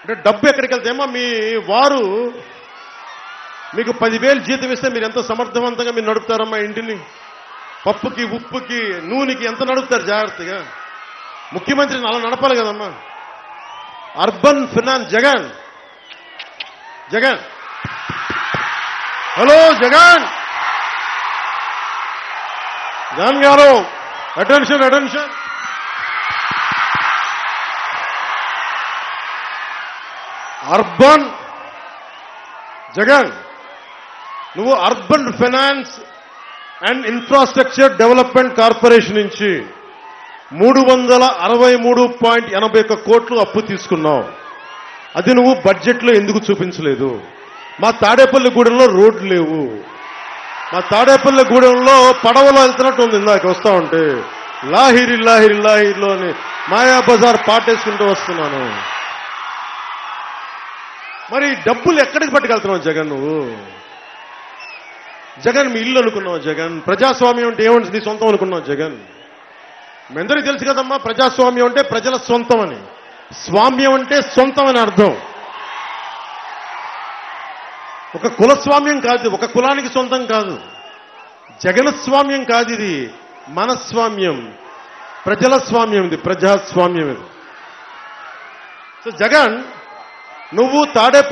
అంటే డబ్బు ఎక్కడికి వెళ్తాయేమో మీ వారు మీకు పదివేలు జీతం ఇస్తే మీరు ఎంత సమర్థవంతంగా మీరు నడుపుతారమ్మా ఇంటిని పప్పుకి ఉప్పుకి నూనెకి ఎంత నడుపుతారు జాగ్రత్తగా ముఖ్యమంత్రిని అలా నడపాలి కదమ్మా urban finance Jagan Jagan hello Jagan Jagan గారు అటెన్షన్ అటెన్షన్ అర్బన్ జగన్ నువ్వు urban finance and infrastructure development corporation నుంచి మూడు వందల అరవై మూడు పాయింట్ ఎనభై ఒక్క కోట్లు అప్పు తీసుకున్నావు అది నువ్వు బడ్జెట్లో ఎందుకు చూపించలేదు మా తాడేపల్లి గూడెంలో రోడ్లు లేవు మా తాడేపల్లి గూడెంలో పడవలో వెళ్తున్నట్టు ఉంది ఇందాక వస్తా ఉంటే లాహిరి లాహిరి లాహిరిలో అని మాయా బజార్ పాటేసుకుంటూ వస్తున్నాను మరి డబ్బులు ఎక్కడికి పట్టుకెళ్తున్నావు జగన్ నువ్వు జగన్ మీ ఇల్లు అనుకున్నావు జగన్ ప్రజాస్వామ్యం అంటే ఏమంటే నీ సొంతం అనుకున్నావు జగన్ మీ అందరికీ తెలుసు కదమ్మా ప్రజాస్వామ్యం అంటే ప్రజల సొంతం అని స్వామ్యం అంటే సొంతం అని అర్థం ఒక కులస్వామ్యం కాదు ఒక కులానికి సొంతం కాదు జగన్ స్వామ్యం కాదు ఇది మనస్వామ్యం ప్రజల స్వామ్యం ఇది ప్రజాస్వామ్యం ఇది సో జగన్ నువ్వు తాడే